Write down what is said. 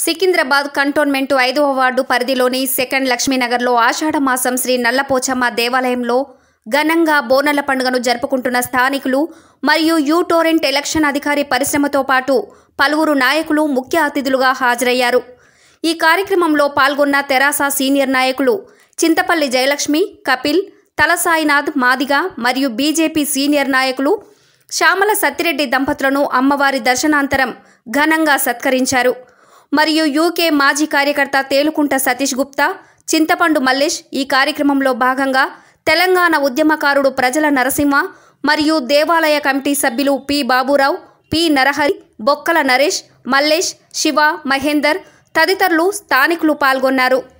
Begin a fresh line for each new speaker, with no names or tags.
Secunderabad cantonment ఐదవ ward పరిధిలోని second లక్ష్మీనగర్లో ఆషాఢమాసం శ్రీ నల్లపోచమ్మ దేవాలయంలో ఘనంగా బోనల పండుగను జరుపుకుంటున్న స్థానికులు మరియు యూ టోరెంట్ ఎలక్షన్ అధికారి పరిశ్రమతో పాటు పలువురు నాయకులు ముఖ్య అతిథులుగా హాజరయ్యారు ఈ కార్యక్రమంలో పాల్గొన్న తెరాస సీనియర్ నాయకులు చింతపల్లి జయలక్ష్మి కపిల్ తలసాయినాథ్ మాదిగ మరియు బీజేపీ సీనియర్ నాయకులు శ్యామల సత్తిరెడ్డి దంపతులను అమ్మవారి దర్శనాంతరం ఘనంగా సత్కరించారు మరియు యూకే మాజీ కార్యకర్త తేలుకుంట సతీష్ గుప్తా చింతపండు మల్లేష్ ఈ కార్యక్రమంలో భాగంగా తెలంగాణ ఉద్యమకారుడు ప్రజల నరసింహ మరియు దేవాలయ కమిటీ సభ్యులు పి బాబురావు పి నరహరి బొక్కల నరేష్ మల్లేష్ శివ మహేందర్ తదితరులు స్థానికులు పాల్గొన్నారు